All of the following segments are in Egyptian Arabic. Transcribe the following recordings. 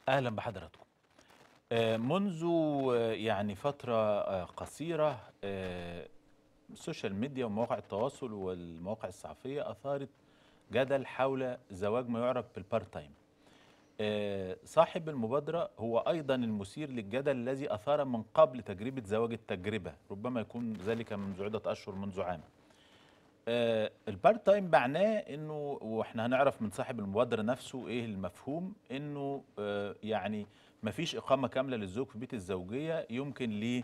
اهلا بحضراتكم آه، منذ آه، يعني فتره آه، قصيره آه، السوشيال ميديا ومواقع التواصل والمواقع الصحفيه اثارت جدل حول زواج ما يعرف بالبارت تايم آه، صاحب المبادره هو ايضا المثير للجدل الذي اثار من قبل تجربه زواج التجربه ربما يكون ذلك منذ عده اشهر منذ عام آه، البارت تايم معناه انه واحنا هنعرف من صاحب المبادره نفسه ايه المفهوم انه آه، يعني مفيش اقامه كامله للزوج في بيت الزوجيه يمكن ليه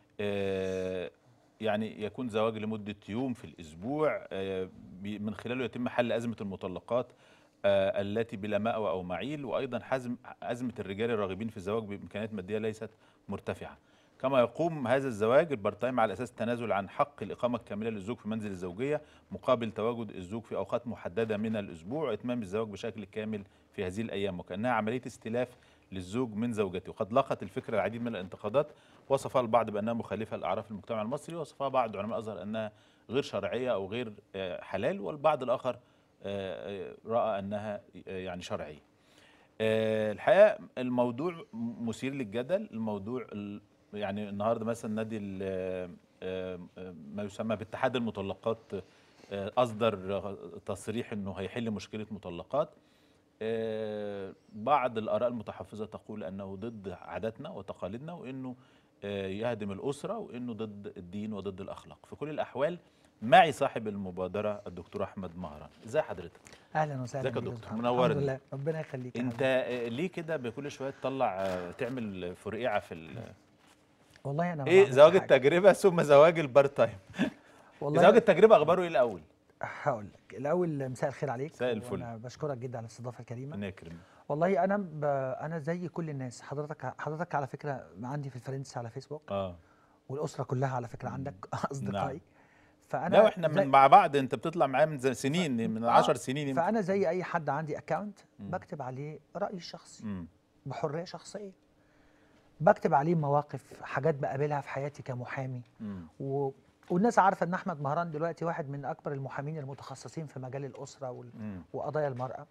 آه، يعني يكون زواج لمده يوم في الاسبوع آه، بي- من خلاله يتم حل ازمه المطلقات آه، التي بلا مأوى او معيل وايضا حزم ازمه الرجال الراغبين في الزواج بامكانيات ماديه ليست مرتفعه كما يقوم هذا الزواج البارت تايم على اساس التنازل عن حق الاقامه الكامله للزوج في منزل الزوجيه مقابل تواجد الزوج في اوقات محدده من الاسبوع واتمام الزواج بشكل كامل في هذه الايام وكانها عمليه استلاف للزوج من زوجته وقد لاقت الفكره العديد من الانتقادات وصفها البعض بانها مخالفه لاعراف المجتمع المصري وصفها بعض علماء الازهر انها غير شرعيه او غير آه، حلال والبعض الاخر آه، آه، راى انها آه، يعني شرعيه آه، الحقيقه الموضوع مثير للجدل الموضوع ال- يعني النهارده مثلا نادي ال- آه، آه، ما يسمى باتحاد المطلقات آه، اصدر تصريح انه هيحل مشكله مطلقات آه، بعض الاراء المتحفظه تقول انه ضد عاداتنا وتقاليدنا وانه آه، يهدم الاسره وانه ضد الدين وضد الاخلاق في كل الاحوال معي صاحب المبادره الدكتور احمد مهران ازي حضرتك اهلا وسهلا ازيك يا بيك دكتور؟ محمد. منورني. الحمد لله ربنا يخليك يا انت حبيبي. آه، ليه كده بكل شويه تطلع آه، تعمل فرقعه في ال- والله انا ما ايه بعملش زواج حاجة. التجربه ثم زواج البارت تايم والله زواج التجربه اخباره ايه الاول هقول لك الاول مساء الخير عليك مساء الفل. وانا بشكرك جدا على الاستضافه الكريمه ربنا يكرمك والله انا ب... انا زي كل الناس حضرتك حضرتك على فكره عندي في الفريندز على فيسبوك اه والاسره كلها على فكره عندك اصدقائي نعم. فانا لا واحنا زي... من مع بعض انت بتطلع معايا من زي- سنين من آه، 10 سنين يمكن فانا زي اي حد عندي اكونت مم. بكتب عليه رايي الشخصي مم. بحريه شخصيه بكتب عليه مواقف حاجات بقابلها في حياتي كمحامي مم. و... والناس عارفه ان احمد مهران دلوقتي واحد من اكبر المحامين المتخصصين في مجال الاسره وال... مم. وقضايا المراه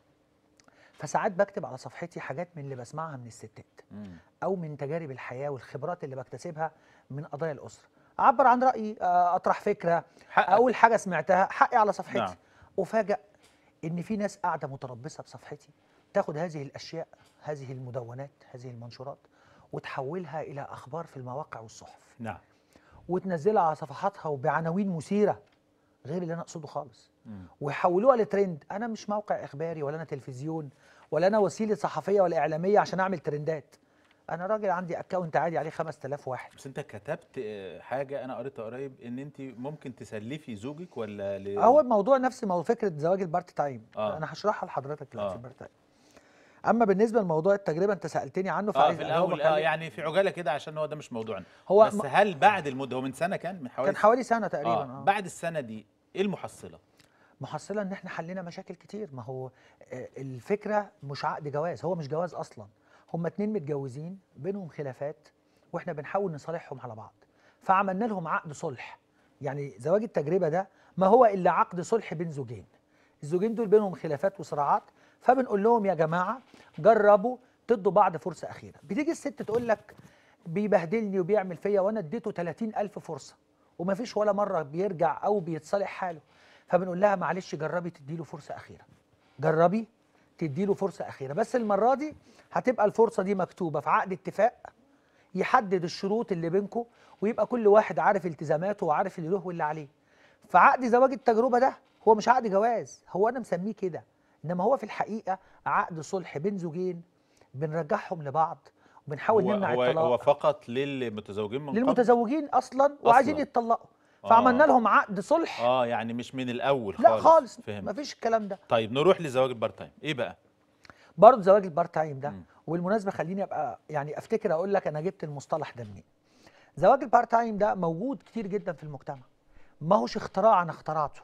فساعات بكتب على صفحتي حاجات من اللي بسمعها من الستات مم. او من تجارب الحياه والخبرات اللي بكتسبها من قضايا الاسره اعبر عن رايي آه، اطرح فكره حقك. اول حاجه سمعتها حقي على صفحتي نعم. افاجئ ان في ناس قاعده متربصه بصفحتي تاخد هذه الاشياء هذه المدونات هذه المنشورات وتحولها الى اخبار في المواقع والصحف نعم وتنزلها على صفحاتها وبعناوين مثيره غير اللي انا اقصده خالص مم. ويحولوها لترند انا مش موقع اخباري ولا انا تلفزيون ولا انا وسيله صحفيه ولا اعلاميه عشان اعمل ترندات انا راجل عندي اكونت عادي عليه 5000 واحد بس انت كتبت آه، حاجه انا قريتها قريب ان انت ممكن تسلفي زوجك ولا ل... هو الموضوع نفس موضوع فكره زواج البارت تايم آه. انا هشرحها لحضرتك دلوقتي آه. البارت تايم اما بالنسبه لموضوع التجربه انت سالتني عنه اه فعايز في أجاوبك الاول اه عليه. يعني في عجاله كده عشان هو ده مش موضوعنا هو بس م- هل بعد المده هو من سنه كان من حوالي كان حوالي سنه تقريبا آه. آه. بعد السنه دي ايه المحصله محصله ان احنا حلينا مشاكل كتير ما هو آه، الفكره مش عقد جواز هو مش جواز اصلا هما اتنين متجوزين بينهم خلافات واحنا بنحاول نصالحهم على بعض فعملنا لهم عقد صلح يعني زواج التجربه ده ما هو الا عقد صلح بين زوجين الزوجين دول بينهم خلافات وصراعات فبنقول لهم يا جماعه جربوا تدوا بعض فرصه اخيره بتيجي الست تقول لك بيبهدلني وبيعمل فيا وانا اديته 30 الف فرصه وما فيش ولا مره بيرجع او بيتصالح حاله فبنقول لها معلش جربي تديله فرصه اخيره جربي تديله فرصه اخيره بس المره دي هتبقى الفرصه دي مكتوبه في عقد اتفاق يحدد الشروط اللي بينكم ويبقى كل واحد عارف التزاماته وعارف اللي له واللي عليه فعقد زواج التجربه ده هو مش عقد جواز هو انا مسميه كده انما هو في الحقيقه عقد صلح بين زوجين بنرجعهم لبعض وبنحاول هو نمنع هو, الطلاق هو فقط للمتزوجين من قبل للمتزوجين اصلا وعايزين أصلاً. يتطلقوا آه. فعملنا لهم عقد صلح اه يعني مش من الاول لا خالص خالص فهمت مفيش الكلام ده طيب نروح لزواج البارت تايم ايه بقى برضه زواج البارت تايم ده مم. وبالمناسبه خليني ابقى يعني افتكر اقول لك انا جبت المصطلح ده منين زواج البارت تايم ده موجود كتير جدا في المجتمع ما هوش اختراع انا اخترعته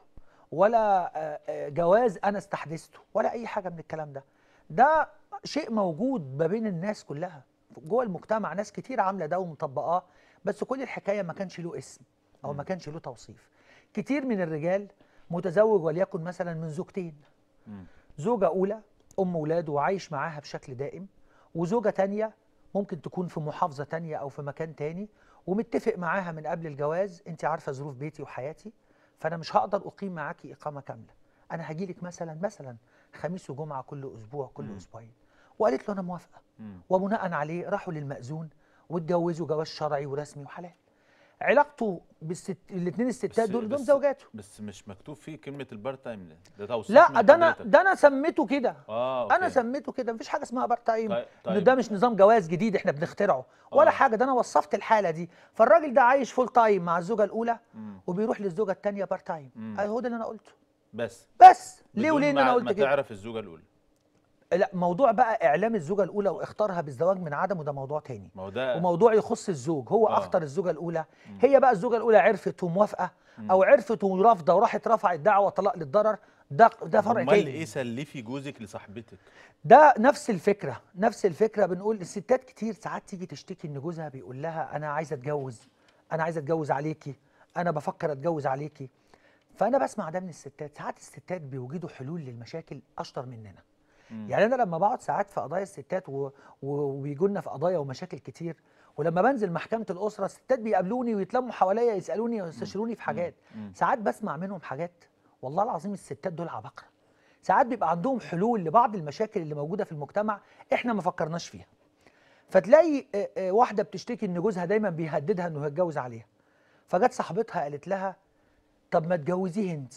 ولا آه، آه، جواز انا استحدثته ولا اي حاجه من الكلام ده ده شيء موجود ما بين الناس كلها جوه المجتمع ناس كتير عامله ده ومطبقاه بس كل الحكايه ما كانش له اسم او ما كانش له توصيف كتير من الرجال متزوج وليكن مثلا من زوجتين مم. زوجة أولى أم ولاده وعايش معاها بشكل دائم وزوجه تانية ممكن تكون في محافظه تانية او في مكان تاني ومتفق معاها من قبل الجواز انت عارفه ظروف بيتي وحياتي فانا مش هقدر اقيم معاكي اقامه كامله انا هجيلك مثلا مثلا خميس وجمعه كل اسبوع كل مم. اسبوعين وقالت له انا موافقه مم. وبناء عليه راحوا للمأذون واتجوزوا جواز شرعي ورسمي وحلال علاقته بالست الاثنين الستات بس- دول دول بس- زوجاته بس مش مكتوب فيه كلمه البارت تايم ده ده توصيف لا من ده انا حضرتك. ده انا سميته كده اه أوكي. انا سميته كده مفيش حاجه اسمها بارت تايم طيب- انه طيب. ده مش نظام جواز جديد احنا بنخترعه ولا آه. حاجه ده انا وصفت الحاله دي فالراجل ده عايش فول تايم مع الزوجه الاولى مم. وبيروح للزوجه الثانيه بارت تايم مم. هو ده اللي انا قلته بس بس ليه بدون وليه ان ما- انا ما قلت كده تعرف الزوجه الاولى لا موضوع بقى اعلام الزوجه الاولى واختارها بالزواج من عدمه ده موضوع تاني ما هو ده وموضوع يخص الزوج هو آه. اختار الزوجه الاولى مم. هي بقى الزوجه الاولى عرفت وموافقه او عرفت ورافضه وراحت رفعت دعوه طلاق للضرر ده ده فرع امال تاني ايه سلفي جوزك لصاحبتك ده نفس الفكره نفس الفكره بنقول الستات كتير ساعات تيجي تشتكي ان جوزها بيقول لها انا عايزه اتجوز انا عايزه اتجوز عليكي انا بفكر اتجوز عليكي فانا بسمع ده من الستات ساعات الستات بيوجدوا حلول للمشاكل اشطر مننا مم. يعني انا لما بقعد ساعات في قضايا الستات و- و- وبيجوا لنا في قضايا ومشاكل كتير ولما بنزل محكمه الاسره الستات بيقابلوني ويتلموا حواليا يسالوني ويستشيروني في حاجات مم. ساعات بسمع منهم حاجات والله العظيم الستات دول عباقره ساعات بيبقى عندهم حلول لبعض المشاكل اللي موجوده في المجتمع احنا ما فكرناش فيها فتلاقي آه، آه، واحده بتشتكي ان جوزها دايما بيهددها انه هيتجوز عليها فجت صاحبتها قالت لها طب ما تجوزيه انت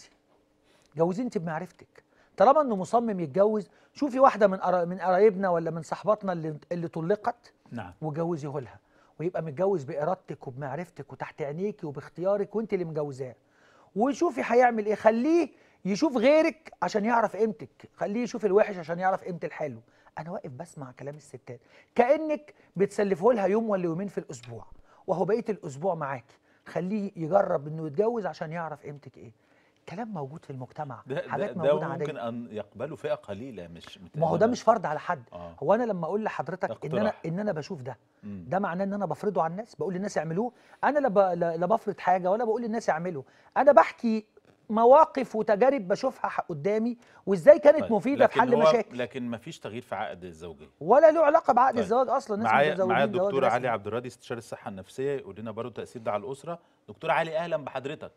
جوزيه انت بمعرفتك طالما انه مصمم يتجوز شوفي واحده من قرا- من قرايبنا ولا من صحباتنا اللي اللي طلقت نعم وجوزيه لها ويبقى متجوز بارادتك وبمعرفتك وتحت عينيكي وباختيارك وانت اللي مجوزاه وشوفي هيعمل ايه خليه يشوف غيرك عشان يعرف قيمتك خليه يشوف الوحش عشان يعرف قيمه الحلو انا واقف بسمع كلام الستات كانك بتسلفه لها يوم ولا يومين في الاسبوع وهو بقيه الاسبوع معاكي خليه يجرب انه يتجوز عشان يعرف قيمتك ايه كلام موجود في المجتمع ده ده, حاجات ده موجوده ممكن عاديه ان يقبله فئه قليله مش ما هو ده مش فرض على حد آه. هو انا لما اقول لحضرتك ان انا اقتراح. ان انا بشوف ده مم. ده معناه ان انا بفرضه على الناس بقول للناس اعملوه انا لا ب- لا لا بفرض حاجه ولا بقول للناس اعملوا انا بحكي مواقف وتجارب بشوفها ح- قدامي وازاي كانت طيب، مفيده في لكن حل هو- مشاكل لكن ما فيش تغيير في عقد الزوجيه ولا له علاقه بعقد طيب. الزواج اصلا الناس معايا متزوجين معايا زواج الدكتور رسمي. علي عبد الراضي استشاري الصحه النفسيه يقول لنا برضه تاثير ده على الاسره دكتور علي اهلا بحضرتك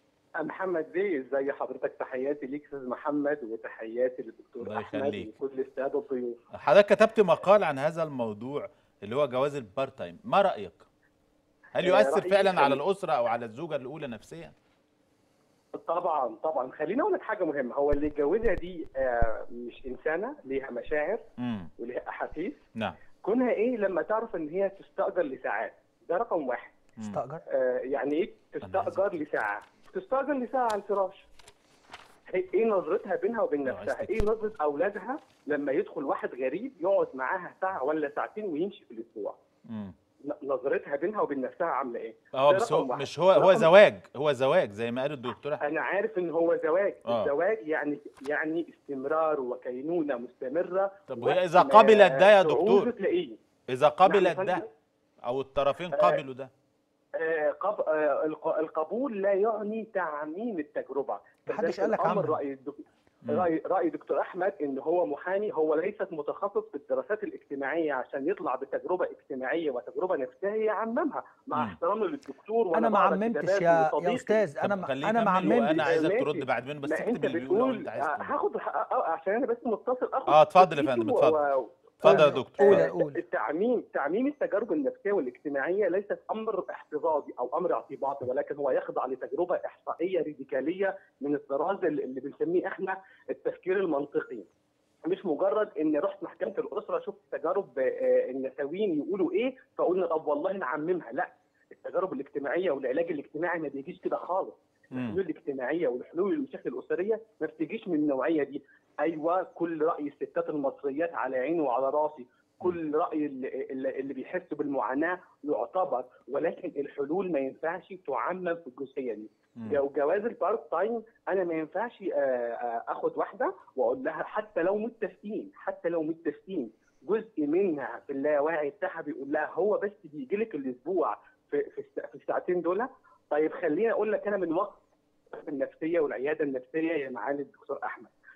محمد بيه ازي حضرتك تحياتي ليك استاذ محمد وتحياتي للدكتور الله احمد يخليك. وكل الساده الضيوف حضرتك كتبت مقال عن هذا الموضوع اللي هو جواز البارت تايم ما رايك هل آه، يؤثر رأيي فعلا كان- على الاسره او على الزوجه الاولى نفسيا طبعا طبعا خليني اقول لك حاجه مهمه هو اللي اتجوزها دي آه، مش انسانه ليها مشاعر امم وليها احاسيس نعم كونها ايه لما تعرف ان هي تستاجر لساعات ده رقم واحد مم. استاجر آه، يعني ايه تستاجر لساعه تستاجر لساعه على الفراش هي- ايه نظرتها بينها وبين لو نفسها عايز ايه نظره اولادها لما يدخل واحد غريب يقعد معاها ساعه ولا ساعتين ويمشي في الاسبوع مم. ن- نظرتها بينها وبين نفسها عامله ايه اه ده بس رقم هو واحد. مش هو هو رقم- زواج هو زواج زي ما قال الدكتور أحمد. انا عارف ان هو زواج آه. الزواج يعني يعني استمرار وكينونه مستمره طب وقت وهي إذا ما قبلت ده يا تعوزه دكتور؟ تلاقيه اذا قبلت نعم يا ده فندم. او الطرفين آه. قبلوا ده آه، قب... آه، الق- القبول لا يعني تعميم التجربه محدش كذلك قال لك الامر عمم. راي الدك... مم. راي راي دكتور احمد ان هو محامي هو ليست متخصص بالدراسات الاجتماعيه عشان يطلع بتجربه اجتماعيه وتجربه نفسيه يعممها مع مم. احترامي للدكتور وأنا انا ما بقرا عممتش كتاباته يا يا وصديقي. استاذ انا طب ما خليه انا ما يكمل وانا عممتش عايزك ماشي. ترد بعد منه بس ما اكتب انت اللي بيقوله لو بتقول انت عايز آه، تقول. هاخد آه، آه، عشان انا بس متصل اخد اه اتفضل يا تدقيقي فندم و- اتفضل و- اتفضل يا قول. دكتور قول. اتفضل. قول. التعميم تعميم التجارب النفسيه والاجتماعيه ليست امر احتفاظي او امر اعتباطي ولكن هو يخضع لتجربه احصائيه راديكاليه من الطراز اللي اللي بنسميه احنا التفكير المنطقي مش مجرد ان رحت محكمه الاسره شفت تجارب آه، النسويين يقولوا ايه فقلنا طب والله نعممها لا التجارب الاجتماعيه والعلاج الاجتماعي ما بيجيش كده خالص مم. الحلول الاجتماعيه والحلول للمشاكل الاسريه ما بتجيش من النوعيه دي ايوه كل راي الستات المصريات على عيني وعلى راسي كل راي اللي, اللي اللي بيحس بالمعاناه يعتبر ولكن الحلول ما ينفعش تعمم في الجزئيه دي مم. لو جواز البارت تايم انا ما ينفعش آه، آه، اخد واحده واقول لها حتى لو متفقين حتى لو متفقين جزء منها في اللاواعي بتاعها بيقول لها هو بس بيجي لك الاسبوع في في الس- في الساعتين دول طيب خليني اقول لك انا من وقت النفسيه والعياده النفسيه يا معالي الدكتور احمد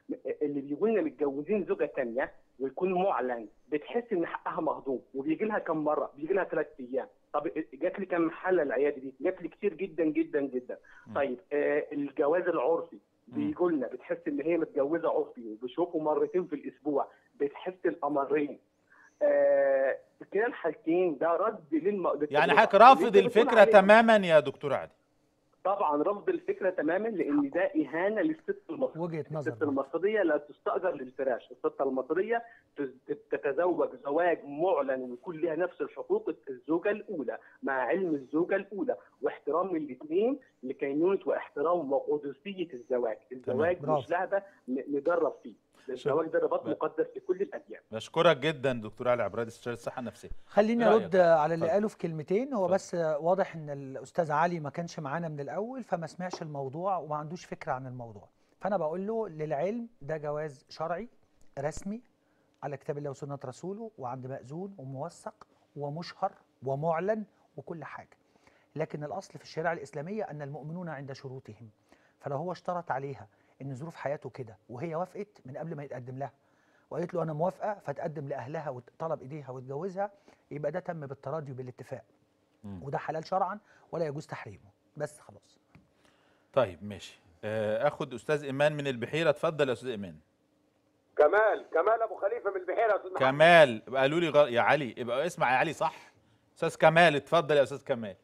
اللي بيقول لنا متجوزين زوجه ثانيه ويكون معلن بتحس ان حقها مهضوم وبيجي لها كم مره بيجي لها ثلاث ايام طب جات لي كم حاله العياده دي جات لي كتير جدا جدا جدا طيب آه الجواز العرفي بيجوا لنا بتحس ان هي متجوزه عرفي وبيشوفوا مرتين في الاسبوع بتحس القمرين آه في كلا الحالتين ده رد للم... يعني للم- حضرتك رافض اللي أنت بتقول الفكره عليه. تماما يا دكتور علي طبعا رفض الفكره تماما لان ده اهانه للست المصريه وجهه نظر الست المصريه لا تستاجر للفراش الست المصريه تز- تتزوج زواج معلن ويكون لها نفس الحقوق الزوجه الاولى مع علم الزوجه الاولى واحترام الاثنين لكينونه واحترام وقدسيه الزواج الزواج برافو. مش لعبه ن- نجرب فيه الزواج ده رباط مقدس لكل الاديان بشكرك جدا دكتور علي عبرادي استشاري الصحه النفسيه خليني إيه رأيك؟ ارد على اللي اتفضل. قاله في كلمتين هو اتفضل. بس واضح ان الاستاذ علي ما كانش معانا من الاول فما سمعش الموضوع وما عندوش فكره عن الموضوع فانا بقول له للعلم ده جواز شرعي رسمي على كتاب الله وسنه رسوله وعند مأذون وموثق ومشهر ومعلن وكل حاجه لكن الاصل في الشريعه الاسلاميه ان المؤمنون عند شروطهم فلو هو اشترط عليها ان ظروف حياته كده وهي وافقت من قبل ما يتقدم لها وقالت له انا موافقه فتقدم لاهلها وطلب ايديها واتجوزها يبقى ده تم بالتراضي وبالاتفاق مم. وده حلال شرعا ولا يجوز تحريمه بس خلاص طيب ماشي آه، اخد استاذ ايمان من البحيره اتفضل يا استاذ ايمان كمال كمال ابو خليفه من البحيره يا استاذ محمد كمال قالوا لي غ... يا علي يبقى اسمع يا علي صح استاذ كمال اتفضل يا استاذ كمال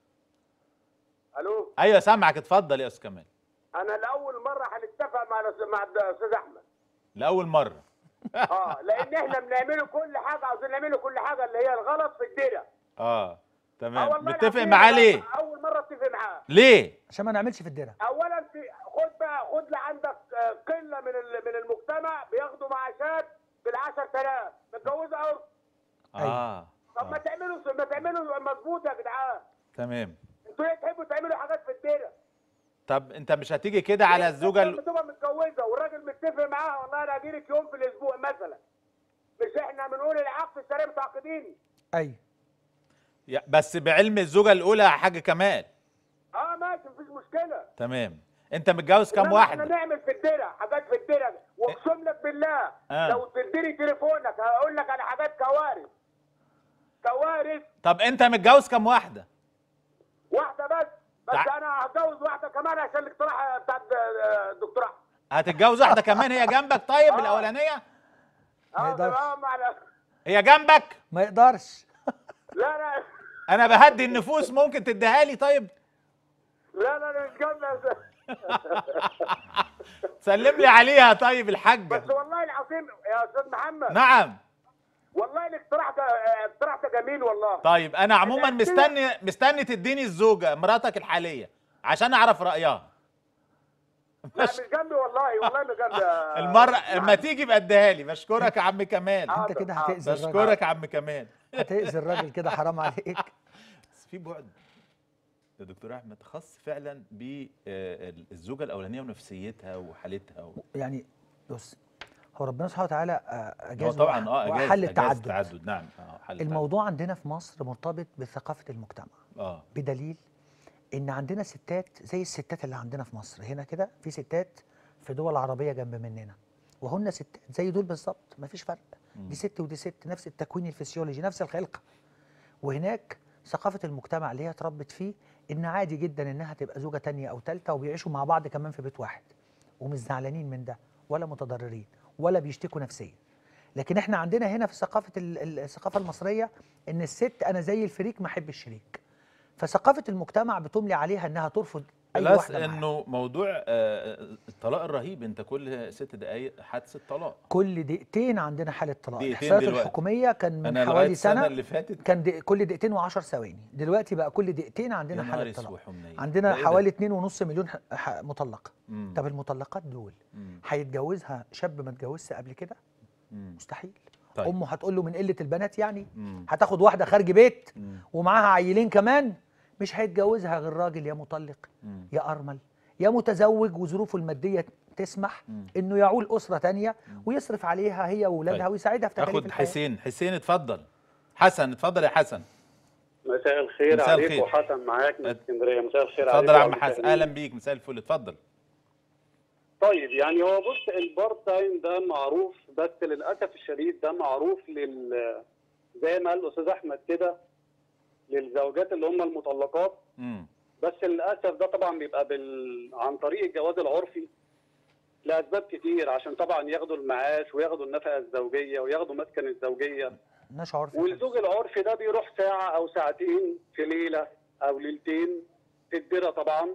الو ايوه سامعك اتفضل يا استاذ كمال انا لاول مره هنتفق مع الأستاذ- مع الاستاذ احمد لاول مره اه لان احنا بنعمله كل حاجه عاوزين نعمله كل حاجه اللي هي الغلط في الدنيا اه آه تمام والله متفق العظيم معاه أنا ليه اول مره اتفق معاه ليه عشان ما نعملش في الدرع اولا في خد بقى خد لعندك آه، قله من ال- من المجتمع بياخدوا معاشات بال 10000 متجوزه عرف اه, طب ما آه. تعملوا ما تعملوا مظبوط يا جدعان تمام انتوا ليه تحبوا تعملوا حاجات في الدنيا طب انت مش هتيجي كده على الزوجه الست ال... بتبقى متجوزه والراجل متفق معاها والله انا هجيلك يوم في الاسبوع مثلا مش احنا بنقول العقد السريع متعاقدين ايوه يا- بس بعلم الزوجه الاولى يا حاج كمال اه ماشي مفيش مشكله تمام انت متجوز كام إنما احنا واحده نعمل في الدرع حاجات في الدرع واقسم لك بالله آه. لو تديني تليفونك هقول لك على حاجات كوارث كوارث طب انت متجوز كام واحده واحده بس بس تع- انا هتجوز واحده كمان عشان الاقتراح بتاع الدكتور احمد هتتجوز واحده كمان هي جنبك طيب آه. الاولانيه ما اه يقدرش. تمام معلش. هي جنبك ما يقدرش لا لا انا بهدي النفوس ممكن تديها لي طيب لا لا لا مش جنبي سلم لي عليها طيب الحاجه بس والله العظيم يا استاذ محمد نعم والله الاقتراح ده الاقتراح ده جميل والله طيب انا عموما أنا كده- مستني مستني تديني الزوجه مراتك الحاليه عشان اعرف رايها لا مش جنبي والله والله مش جنبي يا المره أستاذ اما محمد. تيجي بأديها لي بشكرك يا عم كمال آه. انت كده حاضر، هتاذي الراجل بشكرك يا عم كمال هتاذي الراجل كده حرام عليك بس في بعد يا دكتور احمد خاص فعلا بالزوجه الاولانيه ونفسيتها وحالتها و... يعني بص هو ربنا سبحانه وتعالى آه، هو اجاز طبعا وأح- اه أجاز- واحل أجاز التعدد التعدد نعم اه حل الموضوع عندنا في مصر مرتبط بثقافه المجتمع التعدد. اه بدليل ان عندنا ستات زي الستات اللي عندنا في مصر هنا كده في ستات في دول عربيه جنب مننا وهن ستات زي دول بالظبط مفيش فرق دي ست ودي ست نفس التكوين الفسيولوجي نفس الخلقه وهناك ثقافه المجتمع اللي هي اتربت فيه ان عادي جدا انها تبقى زوجه تانية او ثالثه وبيعيشوا مع بعض كمان في بيت واحد ومش زعلانين من ده ولا متضررين ولا بيشتكوا نفسيا لكن احنا عندنا هنا في ثقافه ال- ال- الثقافه المصريه ان الست انا زي الفريك ما احب الشريك فثقافه المجتمع بتملي عليها انها ترفض اي بلس واحده معاها. انه موضوع آه، الطلاق الرهيب انت كل ست دقائق حادثه طلاق كل دقيقتين عندنا حاله طلاق دقيقتين الاحصائيات دلوقتي. الحكوميه كان من انا لغايه حوالي السنه سنه اللي فاتت كان دق... كل دقيقتين و10 ثواني دلوقتي بقى كل دقيقتين يا عندنا نهار حاله طلاق اسود حمنية. عندنا ده إيه ده؟ حوالي 2.5 مليون ح... ح... مطلقه مم. طب المطلقات دول مم. هيتجوزها شاب ما اتجوزش قبل كده مم. مستحيل طيب. امه هتقول له من قله البنات يعني مم. هتاخد واحده خارج بيت مم. ومعاها عيلين كمان مش هيتجوزها غير راجل يا مطلق مم. يا ارمل يا متزوج وظروفه الماديه تسمح مم. انه يعول اسره تانية ويصرف عليها هي واولادها طيب. ويساعدها في تكاليف اخد الحياه حسين حسين اتفضل حسن اتفضل يا حسن مساء الخير مساء عليك الخير. وحسن معاك من ات- اسكندريه مساء الخير عليك اتفضل يا عم وعلى حسن المشاهدين. اهلا بيك مساء الفل اتفضل طيب يعني هو بص البارت تايم ده معروف بس للاسف الشديد ده معروف لل زي ما قال الاستاذ احمد كده للزوجات اللي هم المطلقات مم. بس للاسف ده طبعا بيبقى بال... عن طريق الجواز العرفي لاسباب كتير عشان طبعا ياخدوا المعاش وياخدوا النفقه الزوجيه وياخدوا مسكن الزوجيه مش عارف والزوج العرفي ده بيروح ساعه او ساعتين في ليله او ليلتين في الدره طبعا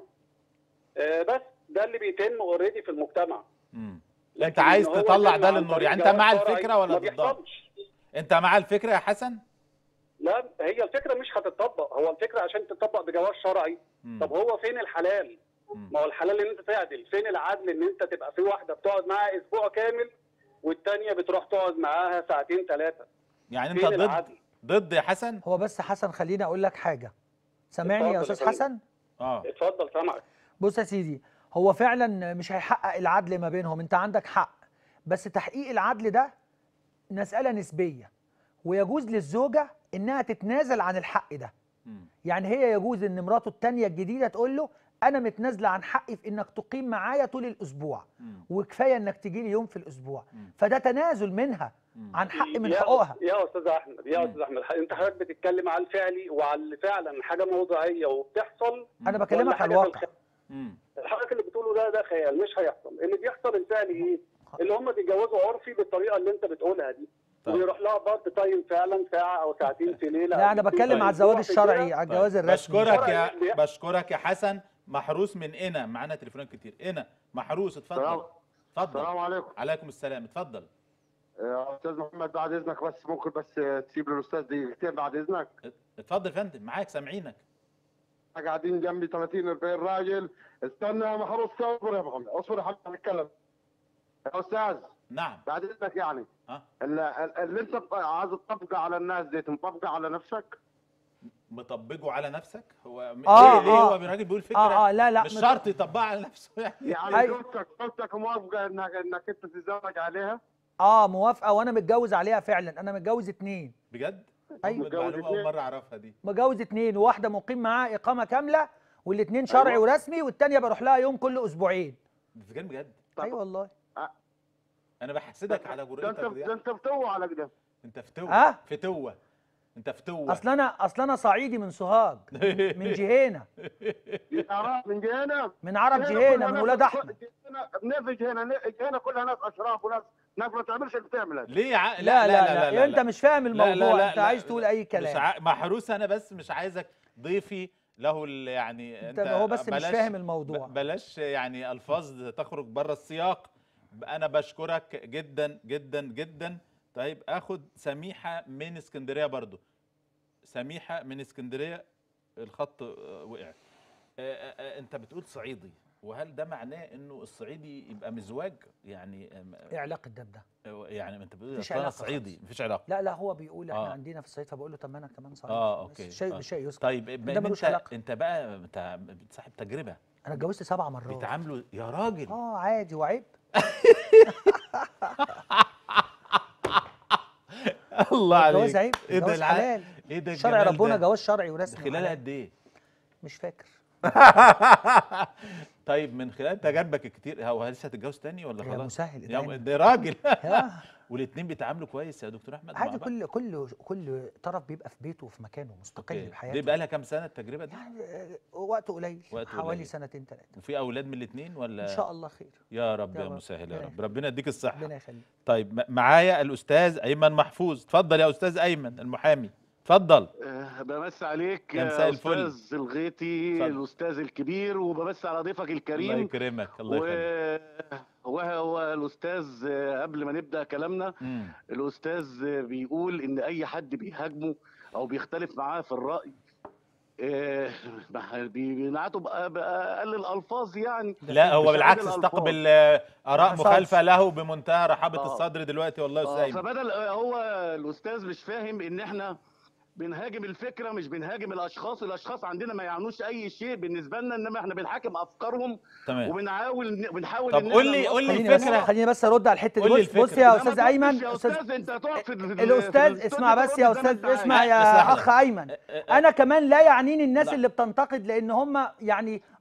آه بس ده اللي بيتم اوريدي في المجتمع مم. لكن انت عايز إن هو تطلع يتم ده عن للنور طريق يعني انت جواز مع شرعي الفكره ولا ما ضدها بيحصلش انت مع الفكره يا حسن لا هي الفكره مش هتطبق هو الفكره عشان تطبق بجواز شرعي مم. طب هو فين الحلال مم. ما هو الحلال ان انت تعدل فين العدل ان انت تبقى في واحده بتقعد معاها اسبوع كامل والتانيه بتروح تقعد معاها ساعتين ثلاثه يعني انت فين ضد العدل ضد يا حسن هو بس حسن خليني اقول لك حاجه سامعني يا اتفضل يا استاذ فندم. حسن اه اتفضل سامعك بص يا سيدي هو فعلا مش هيحقق العدل ما بينهم انت عندك حق بس تحقيق العدل ده مسألة نسبية ويجوز للزوجة انها تتنازل عن الحق ده مم. يعني هي يجوز ان مراته التانية الجديدة تقول له انا متنازلة عن حقي في انك تقيم معايا طول الاسبوع مم. وكفاية انك تجي لي يوم في الاسبوع مم. فده تنازل منها مم. عن حق من يا- حقوقها يا استاذ احمد يا مم. استاذ احمد انت حضرتك بتتكلم على الفعلي وعلى اللي فعلا حاجه موضوعيه وبتحصل انا ولا بكلمك حاجة على في الواقع الخ- مم. حضرتك اللي بتقوله ده ده خيال مش هيحصل اللي بيحصل الفعلي ايه اللي هم بيتجوزوا عرفي بالطريقه اللي انت بتقولها دي طيب. ويروح لها بارت تايم فعلا ساعه او ساعتين في ليله لا أو انا اتنين بتكلم في على الزواج أسبوع في الشرعي كده. على الجواز طيب. الرسمي بشكرك يا شرعي. بشكرك يا حسن محروس من هنا معانا تليفونات كتير هنا محروس اتفضل السلام اتفضل السلام عليكم عليكم السلام اتفضل يا استاذ محمد بعد اذنك بس ممكن بس تسيب للاستاذ دقيقتين بعد اذنك اتفضل يا فندم معاك سامعينك قاعدين جنبي 30 40 راجل استنى يا محروس اصبر يا محمد اصبر يا حبيبي نتكلم يا استاذ نعم بعد اذنك يعني ها ال- ال- اللي انت عايز تطبقه على الناس دي تطبقه على نفسك مطبقه على نفسك هو م- آه، ليه ليه آه. هو الراجل بيقول فكره اه اه لا لا مش مت- شرط يطبقها على نفسه يعني يعني أيوة. زوجتك زوجتك موافقه انك انك انت تتزوج عليها اه موافقه وانا متجوز عليها فعلا انا متجوز اتنين بجد أيوة. المعلومه اول اتنين. مره اعرفها دي متجوز اتنين وواحده مقيم معاها اقامه كامله والاتنين شرعي أيوة. ورسمي والتانيه بروح لها يوم كل اسبوعين بتتكلم بجد طب- ايوه والله انا بحسدك على ده انت جرأتك ده دي انت بتوه على كده انت فتوه ها؟ فتوه انت فتوه اصل انا اصل انا صعيدي من سوهاج من جهينه يا رب من جهنم من عرب جهنم جهينه كلها من ناس- ولاد احمد جهنم- بنفي جهنم جهنم كلها ناس اشراف وناس ناس ما تعملش اللي بتعملها ليه يا ع... لا لا لا, انت مش فاهم لا، لا، الموضوع لا، انت لا، عايز لا، تقول اي مش كلام ع... محروس انا بس مش عايزك ضيفي له ال... يعني انت هو بس مش بلاش- فاهم الموضوع ب- بلاش يعني الفاظ تخرج بره السياق انا بشكرك جدا جدا جدا طيب اخد سميحه من اسكندريه برضو سميحه من اسكندريه الخط آه، وقع آه، آه، آه، انت بتقول صعيدي وهل ده معناه انه الصعيدي يبقى مزواج يعني آم، ايه علاقه ده بده يعني انت بتقول مفيش أصل انا علاقة صعيدي خالص. مفيش علاقه لا لا هو بيقول احنا آه. عندنا في الصعيد فبقول له طب ما انا كمان صعيدي اه بس اوكي شيء آه. بشيء يذكر طيب بما ده ان ملوش انت علاقة. انت بقى انت صاحب تجربه انا اتجوزت سبع مرات بيتعاملوا يا راجل اه عادي وعيب الله جواز عليك عيب ايه ده جواز الع- حلال ايه ده شرع الجمال ربنا ده؟ جواز شرعي ورسمي خلال وحلال. قد ايه مش فاكر طيب من خلال تجاربك الكتير هو لسه هتتجوز تاني ولا يا خلاص مسهل يا ادعي م- ده راجل يا والاثنين بيتعاملوا كويس يا دكتور احمد مع عادي بعض؟ كل كل كل طرف بيبقى في بيته وفي مكانه مستقل أوكي. بحياته دي بقى لها كام سنه التجربه دي يعني آه، وقت قليل وقت حوالي قليل. سنتين ثلاثه وفي اولاد من الاثنين ولا ان شاء الله خير يا رب يا يا رب. مسهل يا ربنا رب ربنا يديك الصحه ربنا يخليك طيب م- معايا الاستاذ ايمن محفوظ اتفضل يا استاذ ايمن المحامي اتفضل آه، بمسي عليك يا يا مساء الفل. استاذ الغيطي اتفضل. الاستاذ الكبير وبمسي على ضيفك الله الكريم يكرمك الله يخليك و... وهو الاستاذ آه، قبل ما نبدا كلامنا مم. الاستاذ آه، بيقول ان اي حد بيهاجمه او بيختلف معاه في الراي آه، بح- بي- بينعته بأ- باقل الالفاظ يعني لا هو مش بالعكس عادل استقبل آه، اراء ما حصلش. مخالفه له بمنتهى رحابه آه. الصدر دلوقتي والله يا استاذ آه، ايمن فبدل آه، هو الاستاذ مش فاهم ان احنا بنهاجم الفكره مش بنهاجم الاشخاص الاشخاص عندنا ما يعنوش اي شيء بالنسبه لنا انما احنا بنحاكم افكارهم تمام وبنحاول بنحاول طب إن قول إحنا لي- قول لي نوصل خليني بس الفكرة. خليني بس ارد على الحته دي قول لي بص بص الفكرة. يا لا، ما استاذ تقولش ايمن يا استاذ استاذ انت هتقعد في ال- في الاستاذ ال- اسمع تقعد بس يا ترد استاذ زي ما أنت اسمع عايز. بس يا لحظة. اخ ايمن آه، آه، انا كمان لا يعنيني الناس لا. اللي بتنتقد لان هم يعني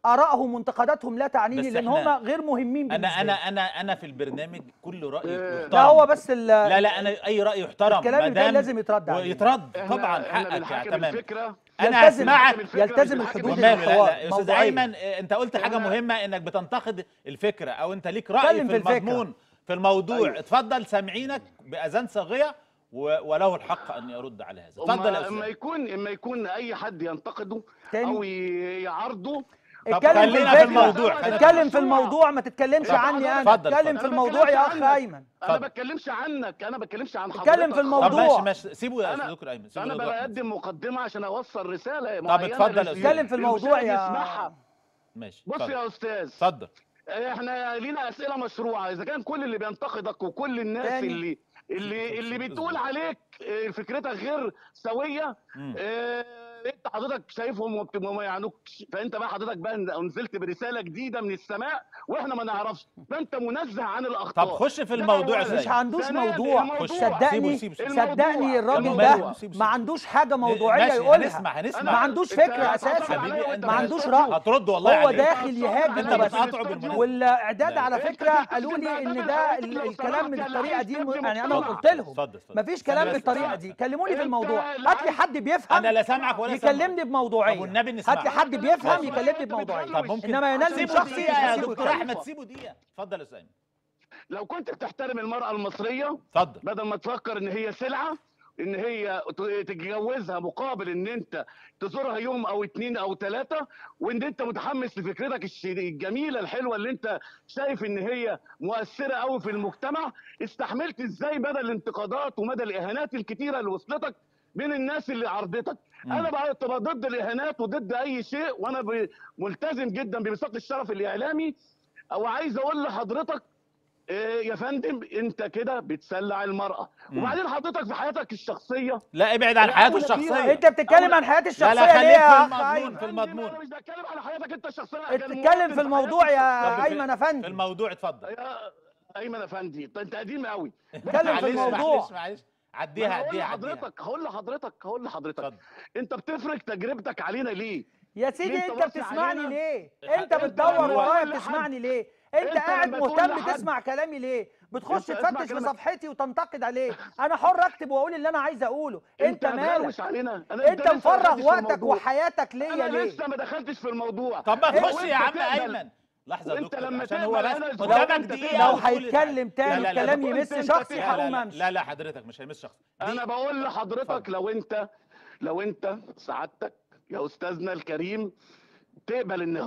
ارائهم وانتقاداتهم لا تعنيني بس لان إحنا- هم غير مهمين انا بالنسبه انا لي. انا انا في البرنامج كل راي آه، يحترم لا هو بس ال- لا لا انا اي راي يحترم الكلام اللي مادام جاي لازم يترد عليه. ويترد إحنا- طبعا إحنا حقك يعني بنحاكم تمام الفكره انا يلتزم- هسمعك الفكرة مش يلتزم بنحاكم الحدود وماله الفكرة. لا الحوار لا يا استاذ موضوعية. ايمن آه، انت قلت حاجه إحنا- مهمه انك بتنتقد الفكره او انت ليك راي اتكلم في في الفكرة. المضمون في الموضوع أيوة. اتفضل سامعينك باذان صاغيه و- وله الحق ان يرد على هذا اتفضل يا اما اما استاذ يكون اما يكون اي حد ينتقده تاني. او ي- يعارضه طب اتكلم في خلينا في الفكرة. الموضوع، خلينا- اتكلم في الموضوع ما تتكلمش طب عني انا اتفضل، اتكلم اتفضل. في أنا الموضوع يا بتكلمش اخ عنك. ايمن انا اتفضل. ما بتكلمش عنك انا بتكلمش عن اتكلم حضرتك في طب الموضوع. ماشي ماشي سيبه يا أنا- استاذ دكتور ايمن سيبه انا لدكتور أحمد. بقدم مقدمه عشان اوصل رساله طب معينه اتفضل يا لل- أستاذ. اتكلم في الموضوع للمشاهد يا يسمعها ماشي بص اتفضل. يا استاذ اتفضل احنا لينا اسئله مشروعه اذا كان كل اللي بينتقدك وكل الناس تاني. اللي اللي اللي بتقول اصبر. عليك اه، فكرتك غير سويه مم. اه، انت حضرتك شايفهم وما بت- وما يعنوكش فانت بقى حضرتك بقى نزلت برساله جديده من السماء واحنا ما نعرفش فانت منزه عن الاخطاء طب خش في ده الموضوع أولاً. ازاي مش عندوش ثانياً موضوع الموضوع. صدقني سيبه- سيبه- سيبه. صدقني الراجل الموضوع. ده سيبه- ما سيبه. عندوش حاجه موضوعيه ماشي، يقولها هنسمع هنسمع ما عندوش أنت فكره هتقطع اساسا عليا وأنت ما عندوش هتقطع. راي هترد والله هو عليك. داخل يهاجم انت بس بتقاطعه بالمناسبة. والاعداد لا. على أنت فكره بتكتب قالوا لي إعداد ان على ده فكرة ال- لو الكلام سمحت من يا الطريقه عايز دي تبني يعني انا مجتمع. قلت لهم اتفضل اتفضل مفيش ثانية كلام بس. بالطريقه دي كلموني في أنت الموضوع اللي هات لي عايز- حد بيفهم انا لا سامعك ولا سامعك يكلمني بموضوعيه طب والنبي هات لي نسمعك. حد بيفهم ماشي. يكلمني أنت بموضوعيه بتغلط. طب ممكن انما ينزل سيبه شخصي دقيقة يا هسيبه دكتور يتكلم. احمد سيبه دقيقه اتفضل يا استاذ ايمن لو كنت بتحترم المراه المصريه اتفضل بدل ما تفكر ان هي سلعه ان هي ت- تتجوزها مقابل ان انت تزورها يوم او اتنين او تلاته وان انت متحمس لفكرتك الش- الجميله الحلوه اللي انت شايف ان هي مؤثره قوي في المجتمع استحملت ازاي مدى الانتقادات ومدى الاهانات الكتيره اللي وصلتك من الناس اللي عرضتك مم. انا بقى تبقى ضد الاهانات وضد اي شيء وانا ب- ملتزم جدا بميثاق الشرف الاعلامي او عايز اقول لحضرتك إيه يا فندم انت كده بتسلع المراه مم. وبعدين حضرتك في حياتك الشخصيه لا ابعد عن لا، حياته أولى بيها. الشخصيه انت بتتكلم أولا- عن حياتي لا الشخصيه لا ليه خليك يا في اخ المضمون ايمن في المضمون انا مش بتكلم على حياتك انت الشخصيه أنا اتكلم كمواطن في الموضوع حياتك يا طب ايمن في افندي الموضوع اتفضل يا ايمن افندي انت قديم قوي اتكلم في معلش الموضوع. معلش معلش عديها هقول عديها عديها لحضرتك هقول لحضرتك هقول لحضرتك اتفضل انت بتفرق تجربتك علينا ليه؟ يا سيدي انت انت بص بتسمعني علينا. ليه انت انت بتدور لما ورايا تقول لحد- بتسمعني ليه انت انت قاعد لما تقول مهتم لحد- بتسمع كلامي ليه بتخش انت اسمع تفتش في كلامك. صفحتي وتنتقد عليه انا حر اكتب واقول اللي انا عايز اقوله انت مالك هتروش علينا انا انت لسه ما مفرغ دخلتش في وقتك الموضوع. وحياتك ليا انا ليه لسه ما دخلتش في الموضوع طب ما انت تخش يا عم تقبل. ايمن لحظه يا وانت دكتور لما عشان تقبل هو بس انا أسبوع قدامك وانت دقيقه تقبل. لو وتقول هيتكلم تاني لا، لا، الكلام لا، يمس انت شخصي تقبل. لا هقوم لا امشي لا لا حضرتك مش هيمس شخص دي- انا بقول لحضرتك اتفضل. لو انت لو انت سعادتك يا استاذنا الكريم تقبل ان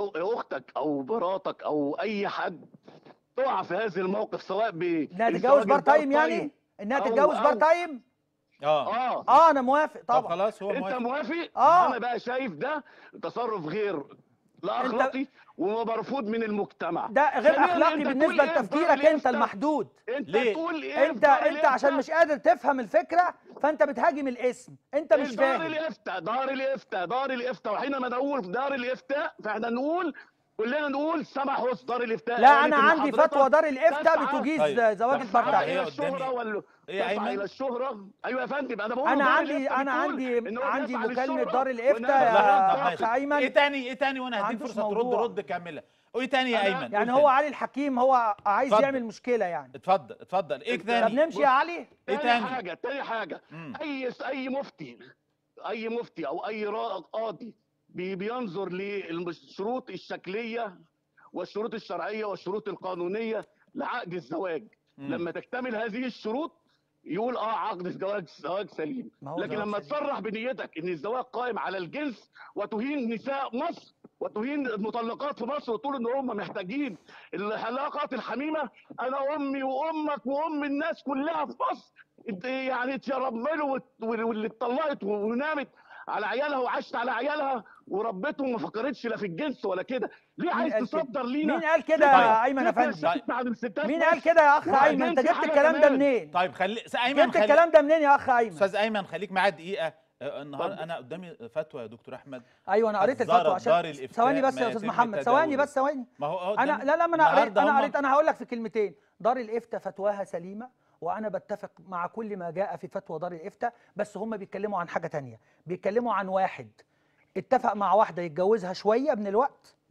اختك او مراتك او اي حد تقع في هذا الموقف سواء ب انها الزواج تتجوز بار تايم البار يعني انها أو- تتجوز بار أو- تايم اه اه اه انا موافق طب طبعا خلاص هو انت موافق موافق آه. انا بقى شايف ده تصرف غير لا اخلاقي ومرفوض من المجتمع ده غير ثانياً، اخلاقي انت بالنسبه تقول ايه في لتفكيرك دار انت الإفتاء؟ المحدود انت ليه؟ تقول ايه في انت دار انت عشان الإفتاء؟ مش قادر تفهم الفكره فانت بتهاجم الاسم انت مش دار فاهم الافتاء دار الافتاء دار الافتاء وحينما نقول في دار الافتاء فاحنا نقول كلنا نقول سمح وسط دار الافتاء لا قالت انا إن عندي حضرتك فتوى دار الافتاء تسعى- بتجيز طيب. زواج طب البار هي تايم الى قدامي. الشهرة وال... ايه يا تسعى ايمن الى الشهرة ايوه يا فندم انا بقول انا دار عندي الإفتاء انا بتقول عندي إن هو عندي بيسعى مكالمه للشهرة دار والناس الافتاء طب لحظة، طب يا ماشي. اخ ايمن ايه تاني ايه تاني وانا ما هديك عندوش فرصه ترد موضوع. رد كامله وايه تاني يا أنا- ايمن يعني قول هو تاني. علي الحكيم هو عايز اتفضل. يعمل مشكله يعني اتفضل اتفضل ايه طب طب تاني نمشي يا علي ايه تاني تاني حاجة تاني حاجة مم. اي اي مفتي اي مفتي او اي را- قاضي بي- بينظر للشروط الشكليه والشروط الشرعيه والشروط القانونيه لعقد الزواج مم. لما تكتمل هذه الشروط يقول اه عقد الزواج زواج سليم ما هو لكن زواج لما سليم. تصرح بنيتك ان الزواج قائم على الجنس وتهين نساء مصر وتهين المطلقات في مصر وتقول ان هم محتاجين العلاقات الحميمه انا امي وامك وام الناس كلها في مصر انت يعني ترملوا واللي اتطلقت ونامت على عيالها وعاشت على عيالها وربته وما فكرتش لا في الجنس ولا كده ليه عايز قال كده؟ تصدر لينا مين قال كده طيب. يا ايمن يا فكرة فندم شتى عن الستات مين مصر. قال كده يا اخ وبعدين ايمن انت في جبت حاجة الكلام ده كمان. منين طيب خلي س- ايمن جبت خلي الكلام ده منين يا اخ ايمن استاذ ايمن خليك معايا دقيقه آه، النهارده انا قدامي فتوى يا دكتور احمد ايوه انا قريت حذرت الفتوى دار عشان الإفتاء ثواني بس ما يا استاذ يتم محمد ثواني تداوله. بس ثواني ما هو هو انا قدامي- لا لا ما انا قريت النهاردة انا هم- قريت انا هقول لك في كلمتين دار الافتاء فتواها سليمه وانا بتفق مع كل ما جاء في فتوى دار الافتاء بس هم بيتكلموا عن حاجه تانية بيتكلموا عن واحد اتفق مع واحده يتجوزها شويه من الوقت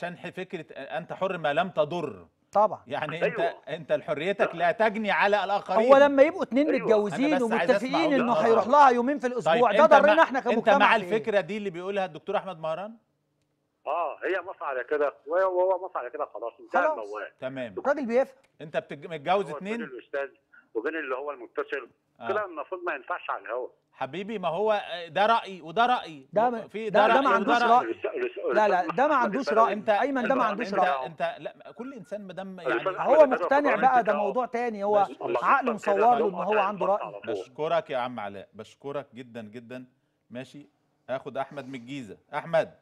عشان ح- فكره انت حر ما لم تضر طبعا يعني أيوة. انت انت حريتك لا تجني على الاخرين هو لما يبقوا اتنين أيوة. متجوزين أنا بس عايز أسمع ومتفقين وجهة انه نظرك. هيروح لها يومين في الاسبوع ده انت ضرنا مع- احنا انت كمجتمع مع في إيه؟ الفكره دي اللي بيقولها الدكتور احمد مهران اه هي مصر على كده وهو وهو مصر على كده خلاص انتهى خلاص. الموال تمام الراجل بيفهم انت بتج- متجوز هو بين اتنين الاستاذ وبين اللي هو المتصل آه. كده المفروض ما ينفعش على الهوا حبيبي ما هو ده رايي وده رايي ده م- في ده- ده رأي ما وده عندوش رأي. رأي. الأستاذ- الأستاذ لا لا ده ما محمد عندوش البدوي. رأي انت ايمن ده ما انت- عندوش انت رأي انت لا كل انسان ما دام الأستاذ يعني أحمد هو البدوي مقتنع في بقى ده بتاعه. موضوع تاني هو بس- عقله مصور له ان هو عنده رأي بشكرك يا عم علاء بشكرك جدا جدا ماشي اخد احمد من الجيزه احمد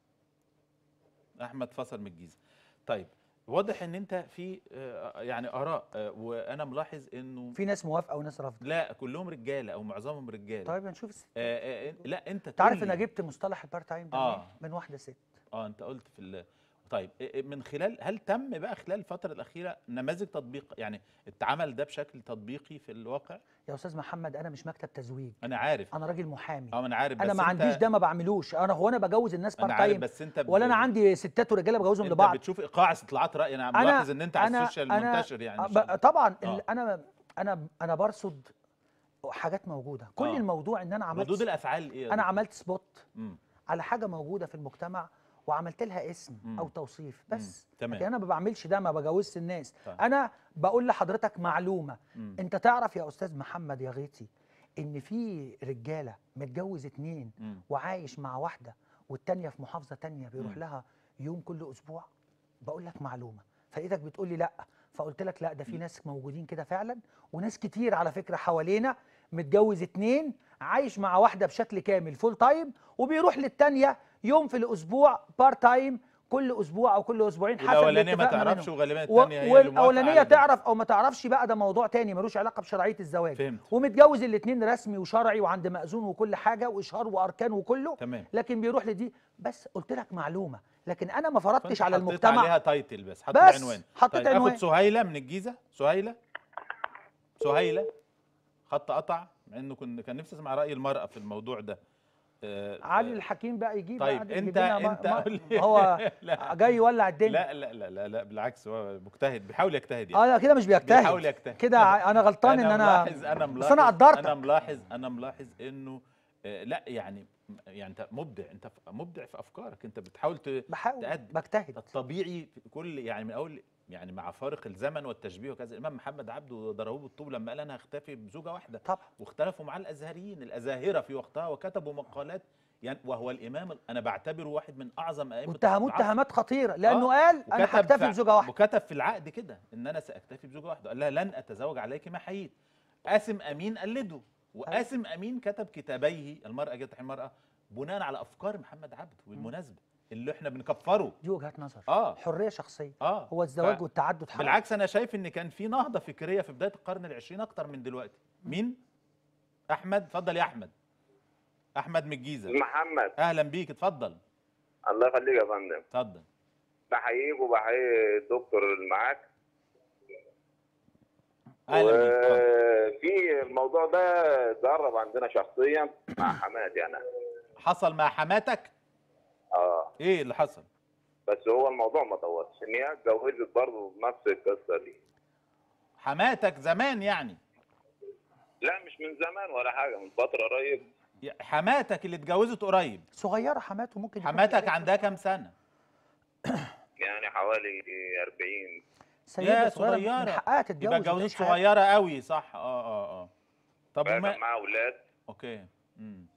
احمد فصل من الجيزه طيب واضح ان انت في آه، يعني اراء آه، وانا ملاحظ انه في ناس موافقه وناس رافضه لا كلهم رجاله او معظمهم رجاله طيب هنشوف الست. آه، آه، لا انت انت عارف تقول ان لي. انا جبت مصطلح البارت تايم ده آه. منين؟ من واحده ست اه انت قلت في ال... طيب إيه- إيه من خلال هل تم بقى خلال الفتره الاخيره نماذج تطبيق يعني اتعمل ده بشكل تطبيقي في الواقع يا استاذ محمد انا مش مكتب تزويج انا عارف انا راجل محامي اه انا عارف انا بس ما انت- عنديش ده ما بعملوش انا هو انا بجوز الناس انا بارت عارف تايم بس انت ب- ولا انا عندي ستات ورجاله بجوزهم انت لبعض بتشوف ايقاع استطلاعات راي انا انا ملاحظ ان انت على أنا- السوشيال أنا منتشر يعني أ- مش- ب- طبعا آه. ال- انا انا انا برصد حاجات موجوده كل آه. الموضوع ان انا عملت ردود الافعال ايه يا انا دكتور؟ عملت سبوت مم. على حاجه موجوده في المجتمع وعملت لها اسم مم. او توصيف بس تمام. لكن انا ما بعملش ده ما بجوزش الناس طيب. انا بقول لحضرتك معلومه مم. انت تعرف يا استاذ محمد يا غيتي ان في رجاله متجوز اتنين مم. وعايش مع واحده والتانيه في محافظه تانيه بيروح مم. لها يوم كل اسبوع بقول لك معلومه فلقيتك بتقول لي لا فقلت لك لا ده في ناس موجودين كده فعلا وناس كتير على فكره حوالينا متجوز اتنين عايش مع واحده بشكل كامل فول تايم وبيروح للتانيه يوم في الاسبوع بار تايم كل اسبوع او كل اسبوعين حسب الاولانيه ما الاتفاق تعرفش منهم. وغالبا و- الثانيه هي اللي موافقة والاولانيه على ده. تعرف او ما تعرفش بقى ده موضوع تاني ملوش علاقه بشرعيه الزواج فهمت. ومتجوز الاثنين رسمي وشرعي وعند مأذون وكل حاجه واشهار واركان وكله تمام. لكن بيروح لدي بس قلت لك معلومه لكن انا ما فرضتش فأنت على حطيت المجتمع عليها تايتل بس حطيت بس عنوان حطيت طيب عنوان. اخد سهيله من الجيزه سهيله سهيله خط قطع مع انه كن كان نفسي اسمع راي المراه في الموضوع ده آه، علي آه، الحكيم بقى يجيب طيب بقى يجيب انت لنا ما- انت ما- قول لي هو لا جاي يولع الدنيا لا لا لا لا, لا بالعكس هو مجتهد بيحاول يجتهد يعني اه لا كده مش بيحاول بيجتهد يجتهد كده ع- انا غلطان ان انا ملاحظ انا ملاحظ بس انا قدرتك انا ملاحظ انا ملاحظ انه آه، لا يعني يعني انت مبدع انت ف- مبدع في افكارك انت بتحاول ت- بحاول تأدي. بجتهد الطبيعي في كل يعني من اول يعني مع فارق الزمن والتشبيه وكذا الامام محمد عبده ضربوه بالطوب لما قال انا هختفي بزوجه واحده طبعا واختلفوا مع الازهريين الازاهره في وقتها وكتبوا مقالات يعني وهو الامام ال- انا بعتبره واحد من اعظم ائمه واتهموه العصر. اتهامات خطيره لانه آه، قال انا وكتب هكتفي في- بزوجه واحده وكتب في العقد كده ان انا ساكتفي بزوجه واحده قال لها لن اتزوج عليك ما حييت قاسم امين قلده وقاسم امين كتب كتابيه المراه جت المراه بناء على افكار محمد عبده بالمناسبه اللي احنا بنكفره دي وجهات نظر اه حريه شخصيه اه هو الزواج ف- والتعدد حق بالعكس انا شايف ان كان في نهضه فكريه في بدايه القرن العشرين اكتر من دلوقتي مين احمد اتفضل يا احمد احمد من الجيزه محمد اهلا بيك اتفضل الله يخليك يا فندم اتفضل بحييك وبحيي الدكتور اللي معاك اهلا بيك اتفضل. وفي الموضوع ده اتجرب عندنا شخصيا مع حماتي انا حصل مع حماتك اه ايه اللي حصل بس هو الموضوع ما طولش ان هي اتجوزت برضه بنفس القصه دي حماتك زمان يعني لا مش من زمان ولا حاجه من فتره قريب يا- حماتك اللي اتجوزت قريب صغيره حماته ممكن يكون حماتك في عندها كام سنه يعني حوالي 40 سيده يا صغيره من صغيرة. حقها تتجوز يبقى اتجوزت وتعيش حياتها. صغيره قوي صح اه اه اه طب كان وما معاها اولاد اوكي امم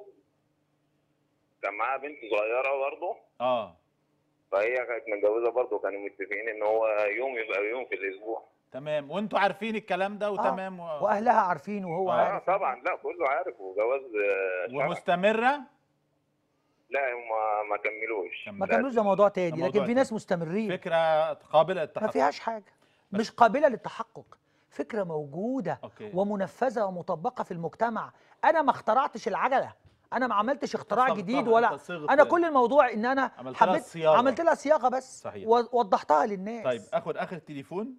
كان معاها بنت صغيره برضه اه فهي كانت متجوزه برضه كانوا متفقين ان هو يوم يبقى يوم في الاسبوع تمام وانتوا عارفين الكلام ده وتمام و... واهلها عارفين وهو آه. اه عارف طبعا لا كله عارف وجواز آه، شرعي. ومستمره لا هم ما كملوش ما كانوش ده موضوع تاني ده لكن موضوع في ناس مستمرين فكره قابله ما للتحقق فيهاش حاجه مش قابله للتحقق فكره موجوده أوكي. ومنفذه ومطبقه في المجتمع انا ما اخترعتش العجله انا ما عملتش اختراع صغتها، جديد أنت ولا صغت- انا كل الموضوع ان انا عملت لها حبيت صياغة. عملت لها صياغه بس صحيح. ووضحتها للناس طيب اخد اخر تليفون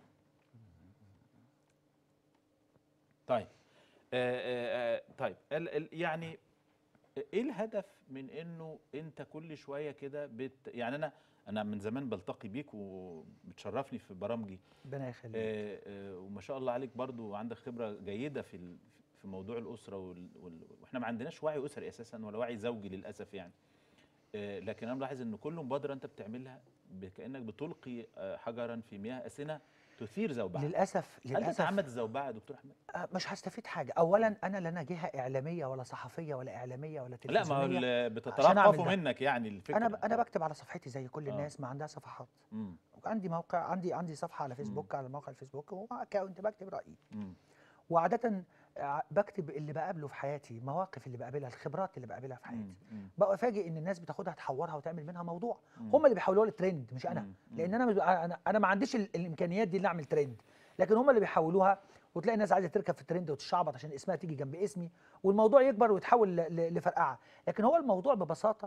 طيب آه آه آه طيب ال ال يعني ايه الهدف من انه انت كل شويه كده بت يعني انا انا من زمان بلتقي بيك وبتشرفني في برامجي ربنا يخليك آه، آه، وما شاء الله عليك برضو عندك خبره جيده في ال- في موضوع الاسره وال... وال... واحنا ما عندناش وعي اسري اساسا ولا وعي زوجي للاسف يعني آه، لكن انا ملاحظ ان كل مبادره انت بتعملها ب- كانك بتلقي آه، حجرا في مياه اسنه تثير زوبعه للاسف هل للاسف تتعمد الزوبعه يا دكتور احمد؟ آه، مش هستفيد حاجه اولا انا لا انا جهه اعلاميه ولا صحفيه ولا اعلاميه ولا لا ما هو تلفزيونيه ال- أعمل بتتلقفوا ده. منك يعني الفكره انا ب- انا بكتب على صفحتي زي كل آه. الناس ما عندها صفحات مم. عندي موقع عندي عندي صفحه على فيسبوك على موقع الفيسبوك واكونت بكتب رايي مم. وعاده ع- بكتب اللي بقابله في حياتي مواقف اللي بقابلها الخبرات اللي بقابلها في حياتي مم. مم. بقى افاجئ ان الناس بتاخدها تحورها وتعمل منها موضوع مم. هم اللي بيحولوها لترند مش انا مم. مم. لان انا مش- انا انا ما عنديش ال- الامكانيات دي اللي اعمل ترند لكن هم اللي بيحولوها وتلاقي الناس عايزه تركب في الترند وتشعبط عشان اسمها تيجي جنب اسمي والموضوع يكبر ويتحول ل- ل- لفرقعه لكن هو الموضوع ببساطه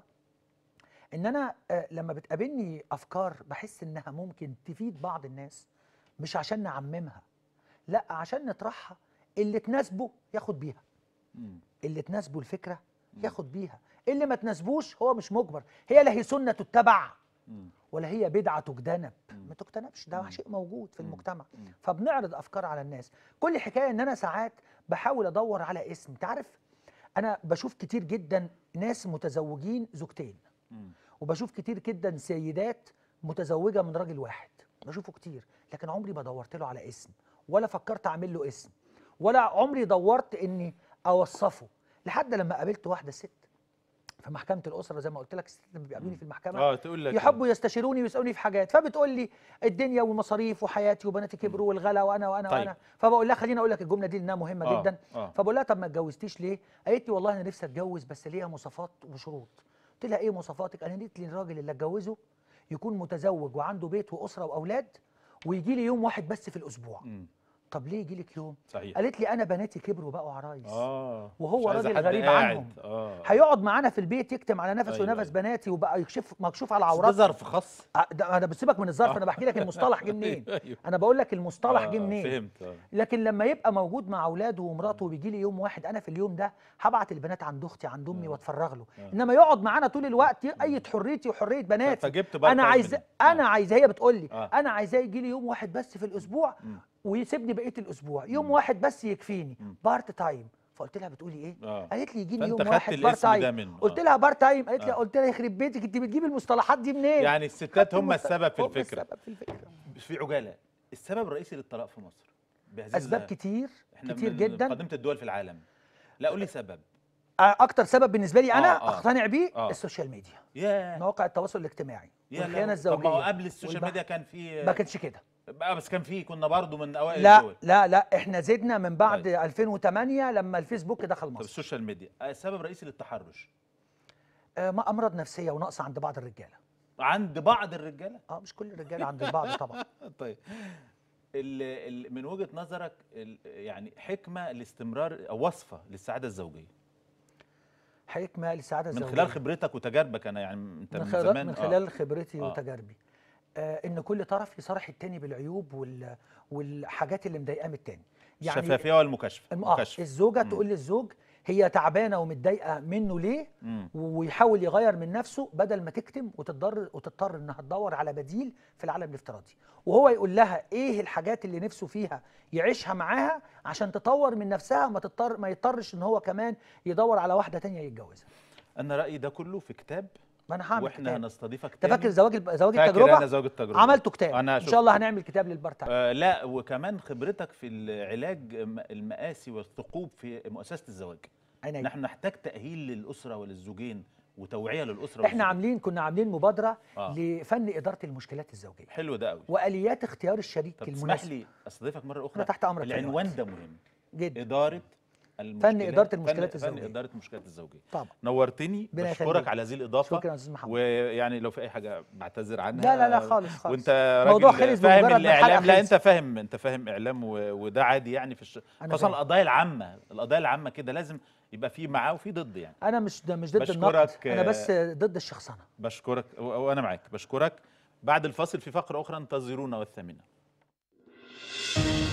ان انا آه، لما بتقابلني افكار بحس انها ممكن تفيد بعض الناس مش عشان نعممها لا عشان نطرحها اللي تناسبه ياخد بيها مم. اللي تناسبه الفكره مم. ياخد بيها اللي ما تناسبوش هو مش مجبر هي لا هي سنه تتبع مم. ولا هي بدعه تجتنب مم. ما تجتنبش ده مم. شيء موجود في مم. المجتمع مم. فبنعرض افكار على الناس كل حكايه ان انا ساعات بحاول ادور على اسم تعرف انا بشوف كتير جدا ناس متزوجين زوجتين مم. وبشوف كتير جدا سيدات متزوجه من راجل واحد بشوفه كتير لكن عمري ما دورت له على اسم ولا فكرت اعمل له اسم ولا عمري دورت اني اوصفه لحد لما قابلت واحده ست في محكمه الاسره زي ما قلت لك الست لما بيقابلوني في المحكمه اه تقول لك يحبوا يستشيروني ويسالوني في حاجات فبتقول لي الدنيا والمصاريف وحياتي وبناتي كبروا والغلا وانا وانا طيب. وانا فبقول لها خليني اقول لك الجمله دي لانها مهمه آه، جدا آه. فبقول لها طب ما اتجوزتيش ليه؟ قالت لي والله انا نفسي اتجوز بس ليها مواصفات وشروط قلت لها ايه مواصفاتك؟ قالت لي الراجل اللي اتجوزه يكون متزوج وعنده بيت واسره واولاد ويجي لي يوم واحد بس في الاسبوع مم. طب ليه يجي لك يوم؟ صحيح قالت لي انا بناتي كبروا بقوا عرايس اه وهو مش عايزة راجل حد غريب قاعد. عنهم. اه هيقعد معانا في البيت يكتم على نفسه أيوة، ونفس أيوة. بناتي وبقى يكشف مكشوف على بس ده عورات ظرف خاص آه، ده انا بسيبك من الظرف انا بحكي لك المصطلح جه منين ايوه انا بقول لك المصطلح آه، جه منين فهمت اه لكن لما يبقى موجود مع اولاده ومراته وبيجي لي يوم واحد انا في اليوم ده هبعت البنات عند اختي عند امي آه. واتفرغ له آه. انما يقعد معانا طول الوقت ايد حريتي وحريه بناتي فجبت بقى انا طيب عايز من- انا آه. عايز هي بتقول لي آه. انا عايزاه يجي لي يوم واحد بس في الاسبوع مم. ويسيبني بقيه الاسبوع يوم مم. واحد بس يكفيني مم. بارت تايم فقلت لها بتقولي ايه اه قالت لي يجي لي فانت يوم خدت واحد بارت الاسم ده تايم منه قلت آه. لها بارت تايم قالت لي آه. قلت لها يخرب بيتك انت بتجيب المصطلحات دي منين يعني الستات هم المست- السبب في هم الفكره السبب في الفكره في عجاله السبب الرئيسي للطلاق في مصر بهذه اسباب الظاهرة. كتير احنا كتير من جدا مقدمه الدول في العالم لا قول لي سبب اكتر سبب بالنسبه لي انا آه، آه. اقتنع بيه آه. السوشيال ميديا يا مواقع التواصل الاجتماعي يا والخيانه لهوي. طب ما هو الزوجيه قبل السوشيال والبحث. ميديا كان في ما كانش كده بقى بس كان في كنا برضو من اوائل لا الدول لا لا احنا زدنا من بعد طيب. 2008 لما الفيسبوك دخل طب مصر السوشيال ميديا آه، سبب رئيسي للتحرش آه ما امراض نفسيه ونقص عند بعض الرجاله عند بعض الرجاله اه مش كل الرجاله عند البعض طبعا طيب ال ال من وجهه نظرك ال يعني حكمه لاستمرار او وصفه للسعاده الزوجيه حكمه للسعاده من الزوجيه خلال خبرتك وتجاربك انا يعني انت من من, خلال زمان من آه. خلال خبرتي آه. وتجاربي آه ان كل طرف يصارح التاني بالعيوب وال والحاجات اللي مضايقاه من التاني الشفافيه والمكاشفه الم- اه مكاشفة. الزوجه مم. تقول للزوج هي تعبانه ومتضايقه منه ليه مم. ويحاول يغير من نفسه بدل ما تكتم وتضطر وتضطر انها تدور على بديل في العالم الافتراضي وهو يقول لها ايه الحاجات اللي نفسه فيها يعيشها معاها عشان تطور من نفسها ما تضطر ما يضطرش ان هو كمان يدور على واحده تانية يتجوزها انا رايي ده كله في كتاب ما انا هعمل واحنا كتاب هنستضيفك انت فاكر تاني. زواج الب- زواج فاكر التجربه انا زواج التجربه عملته كتاب أنا ان شفت. شاء الله هنعمل كتاب للبارتايم آه لا وكمان خبرتك في العلاج م- المآسي والثقوب في مؤسسه الزواج عينيا نحن نحتاج تاهيل للاسره وللزوجين وتوعيه للاسره احنا والزوجين. عاملين كنا عاملين مبادره آه. لفن اداره المشكلات الزوجيه حلو ده قوي واليات اختيار الشريك طب تسمح المناسب لي استضيفك مره انا اخرى تحت امرك في أي العنوان وقت. ده مهم جدا اداره المشكلات إدارة المشكلات فن, الزوجية. فن اداره المشكلات الزوجيه طبعا نورتني ربنا بشكرك يخليك. على هذه الاضافه شكرا يا استاذ محمد ويعني لو في اي حاجه بعتذر عنها لا لا لا خالص خالص وانت الموضوع راجل خلص فاهم بمجرد ما الحلقة الاعلام لا خلصت. انت فاهم انت فاهم اعلام و... وده عادي يعني في الش... أنا خاصه فاهم. القضايا العامه القضايا العامه كده لازم يبقى في معاه وفي ضد يعني انا مش ده مش ضد بشكرك، النقد انا آه، بس ضد الشخصنه بشكرك و- وانا معاك بشكرك بعد الفاصل في فقره اخرى انتظرونا والثامنه